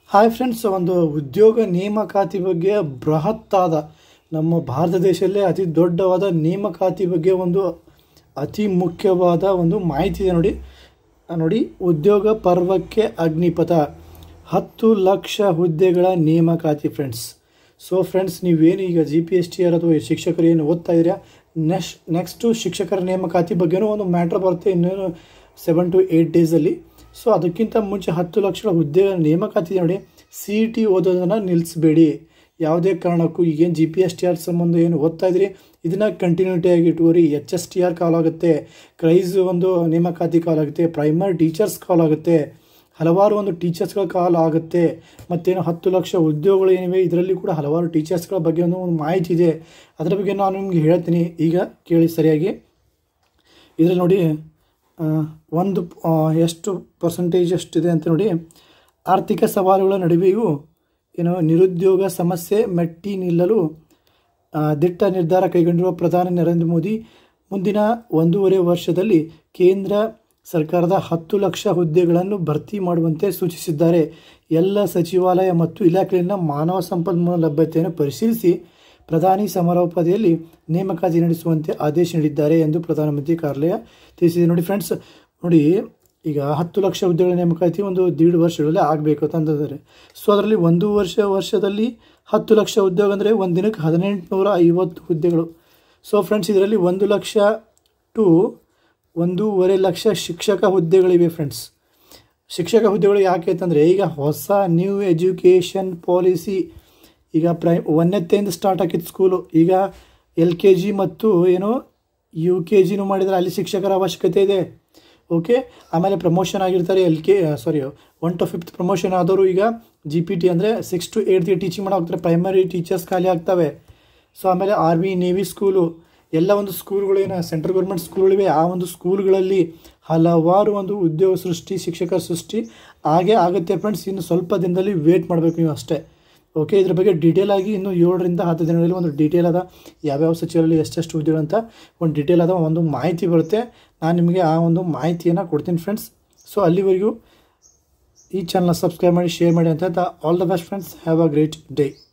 hi friends ಒಂದು ಉದ್ಯೋಗ ನೇಮಕಾತಿ ಬಗ್ಗೆ ಬೃಹತ್ತಾದ ನಮ್ಮ ಭಾರತ ದೇಶದಲ್ಲೇ ಅತಿ ದೊಡ್ಡವಾದ ನೇಮಕಾತಿ ಬಗ್ಗೆ ಒಂದು ಅತಿ ಮುಖ್ಯವಾದ ಒಂದು ಮಾಹಿತಿ ಇದೆ ನೋಡಿ ಆ ನೋಡಿ ಉದ್ಯೋಗ ಪರ್ವಕ್ಕೆ ಅಗ್ನಿಪಥ ಹತ್ತು ಲಕ್ಷ ಹುದ್ದೆಗಳ ನೇಮಕಾತಿ ಫ್ರೆಂಡ್ಸ್ ಸೊ ಫ್ರೆಂಡ್ಸ್ ನೀವೇನು ಈಗ G P S T R ಅಥವಾ ಶಿಕ್ಷಕರು ಏನು ಓದ್ತಾ ಇದ್ದೀರಾ ನೆಕ್ಸ್ಟ್ ನೆಕ್ಸ್ಟು ಶಿಕ್ಷಕರ ನೇಮಕಾತಿ ಬಗ್ಗೆನೂ ಒಂದು ಮ್ಯಾಟ್ರ್ ಬರುತ್ತೆ ಇನ್ನೇನು ಸೆವೆನ್ ಟು ಏಯ್ಟ್ ಡೇಸಲ್ಲಿ ಸೊ ಅದಕ್ಕಿಂತ ಮುಂಚೆ ಹತ್ತು ಲಕ್ಷ ಹುದ್ದೆಗಳ ನೇಮಕಾತಿ ಇದೆ ನೋಡಿ ಸಿ ಇ ಟಿ ಓದೋದನ್ನು ನಿಲ್ಲಿಸಬೇಡಿ ಯಾವುದೇ ಕಾರಣಕ್ಕೂ ಈಗೇನು G P S T R ಸಂಬಂಧ ಏನು ಓದ್ತಾ ಇದ್ರಿ ಇದನ್ನು ಕಂಟಿನ್ಯೂಟಿ ಆಗಿ ಇಟ್ಕೋರಿ H S T R call ಆಗುತ್ತೆ ಕ್ರೈಸ್ ಒಂದು ನೇಮಕಾತಿ ಕಾಲ್ ಆಗುತ್ತೆ ಪ್ರೈಮರಿ ಟೀಚರ್ಸ್ ಕಾಲ್ ಆಗುತ್ತೆ ಹಲವಾರು ಒಂದು ಟೀಚರ್ಸ್ಗಳ ಕಾಲ್ ಆಗುತ್ತೆ ಮತ್ತೇನು ಹತ್ತು ಲಕ್ಷ ಉದ್ಯೋಗಗಳು ಏನಿವೆ ಇದರಲ್ಲಿ ಕೂಡ ಹಲವಾರು ಟೀಚರ್ಸ್ಗಳ ಬಗ್ಗೆ ಒಂದು ಒಂದು ಮಾಹಿತಿ ಇದೆ ಅದರ ಬಗ್ಗೆ ನಾನು ನಿಮಗೆ ಹೇಳ್ತೀನಿ ಈಗ ಕೇಳಿ ಸರಿಯಾಗಿ ಇದರಲ್ಲಿ ನೋಡಿ ಆ, ಒಂದು ಆ, ಎಷ್ಟು ಪರ್ಸೆಂಟೇಜ್ ಎಷ್ಟಿದೆ ಅಂತ ನೋಡಿ ಆರ್ಥಿಕ ಸವಾಲುಗಳ ನಡುವೆಯೂ ಏನು ನಿರುದ್ಯೋಗ ಸಮಸ್ಯೆ ಮೆಟ್ಟಿ ನಿಲ್ಲಲು ಆ, ದಿಟ್ಟ ನಿರ್ಧಾರ ಕೈಗೊಂಡಿರುವ ಪ್ರಧಾನಿ ನರೇಂದ್ರ ಮೋದಿ ಮುಂದಿನ ಒಂದೂವರೆ ವರ್ಷದಲ್ಲಿ ಕೇಂದ್ರ ಸರ್ಕಾರದ ಹತ್ತು ಲಕ್ಷ ಹುದ್ದೆಗಳನ್ನು ಭರ್ತಿ ಮಾಡುವಂತೆ ಸೂಚಿಸಿದ್ದಾರೆ ಎಲ್ಲ ಸಚಿವಾಲಯ ಮತ್ತು ಇಲಾಖೆಗಳಿಂದ ಮಾನವ ಸಂಪನ್ಮೂಲ ಲಭ್ಯತೆಯನ್ನು ಪರಿಶೀಲಿಸಿ ಪ್ರಧಾನಿ ಸಮಾರೋಪದಲ್ಲಿ ನೇಮಕಾತಿ ನಡೆಸುವಂತೆ ಆದೇಶ ನೀಡಿದ್ದಾರೆ ಎಂದು ಪ್ರಧಾನಮಂತ್ರಿ ಕಾರ್ಯಾಲಯ ತಿಳಿಸಿದೆ ನೋಡಿ ಫ್ರೆಂಡ್ಸ್ ನೋಡಿ ಈಗ ಹತ್ತು ಲಕ್ಷ ಹುದ್ದೆಗಳ ನೇಮಕಾತಿ ಒಂದು ದೀಡ್ ವರ್ಷಗಳಲ್ಲಿ ಆಗಬೇಕು ಅಂತಂದಿದ್ದಾರೆ ಸೊ ಅದರಲ್ಲಿ ಒಂದು ವರ್ಷ ವರ್ಷದಲ್ಲಿ ಹತ್ತು ಲಕ್ಷ ಉದ್ಯೋಗ ಅಂದರೆ ಒಂದು ದಿನಕ್ಕೆ ಹದಿನೆಂಟುನೂರ ಐವತ್ತು ಹುದ್ದೆಗಳು ಸೊ ಫ್ರೆಂಡ್ಸ್ ಇದರಲ್ಲಿ ಒಂದು ಲಕ್ಷ ಟು ಒಂದೂವರೆ ಲಕ್ಷ ಶಿಕ್ಷಕ ಹುದ್ದೆಗಳಿವೆ ಫ್ರೆಂಡ್ಸ್ ಶಿಕ್ಷಕ ಹುದ್ದೆಗಳು ಯಾಕೆ ಅಂತಂದರೆ ಈಗ ಹೊಸ ನ್ಯೂ ಎಜುಕೇಷನ್ ಪಾಲಿಸಿ ಈಗ ಪ್ರೈ ಒಂದನೆತ್ತೆಯಿಂದ ಸ್ಟಾರ್ಟ್ ಆಗಿತ್ತು ಸ್ಕೂಲು ಈಗ ಎಲ್ ಕೆ ಜಿ ಮತ್ತು ಏನು ಯು ಕೆ ಜಿನೂ ಮಾಡಿದರೆ ಅಲ್ಲಿ ಶಿಕ್ಷಕರ ಅವಶ್ಯಕತೆ ಇದೆ ಓಕೆ ಆಮೇಲೆ ಪ್ರಮೋಷನ್ ಆಗಿರ್ತಾರೆ L K sorry one to fifth promotion ಆದವರು ಈಗ ಜಿ ಪಿ ಟಿ ಅಂದರೆ ಸಿಕ್ಸ್ ಟು ಏಯ್ತ್ಗೆ ಟೀಚಿಂಗ್ ಮಾಡೋ ಹೋಗ್ತಾರೆ ಪ್ರೈಮರಿ ಟೀಚರ್ಸ್ ಖಾಲಿ ಆಗ್ತವೆ ಸೊ ಆಮೇಲೆ ಆರ್ಮಿ ನೇವಿ ಸ್ಕೂಲು ಎಲ್ಲ ಒಂದು ಸ್ಕೂಲ್ಗಳು ಏನು ಸೆಂಟ್ರಲ್ ಗೌರ್ಮೆಂಟ್ ಸ್ಕೂಲ್ಗಳಿವೆ ಆ ಒಂದು ಸ್ಕೂಲ್ಗಳಲ್ಲಿ ಹಲವಾರು ಒಂದು ಉದ್ಯೋಗ ಸೃಷ್ಟಿ ಶಿಕ್ಷಕರ ಸೃಷ್ಟಿ ಹಾಗೆ ಆಗುತ್ತೆ ಫ್ರೆಂಡ್ಸ್ ಇನ್ನು ಸ್ವಲ್ಪ ದಿನದಲ್ಲಿ ವೇಟ್ ಮಾಡಬೇಕು ನೀವು ಅಷ್ಟೇ ಓಕೆ ಇದ್ರ ಬಗ್ಗೆ ಡೀಟೇಲ್ ಆಗಿ ಇನ್ನು ಏಳರಿಂದ ಹತ್ತು ದಿನಗಳಲ್ಲಿ ಒಂದು ಡೀಟೇಲ್ ಆದ ಯಾವ್ಯಾವ ಸಚಿವರಲ್ಲಿ ಎಷ್ಟೆಷ್ಟು ಹುದ್ದೆಗಳು ಅಂತ ಒಂದು ಡೀಟೇಲ್ ಆದ ಒಂದು ಮಾಹಿತಿ ಬರುತ್ತೆ ನಾನು ನಿಮಗೆ ಆ ಒಂದು ಮಾಹಿತಿಯನ್ನು ಕೊಡ್ತೀನಿ ಫ್ರೆಂಡ್ಸ್ ಸೊ ಅಲ್ಲಿವರೆಗೂ ಈ ಚಾನಲ್ನ ಸಬ್ಸ್ಕ್ರೈಬ್ ಮಾಡಿ ಶೇರ್ ಮಾಡಿ ಅಂತ all the best friends have a great day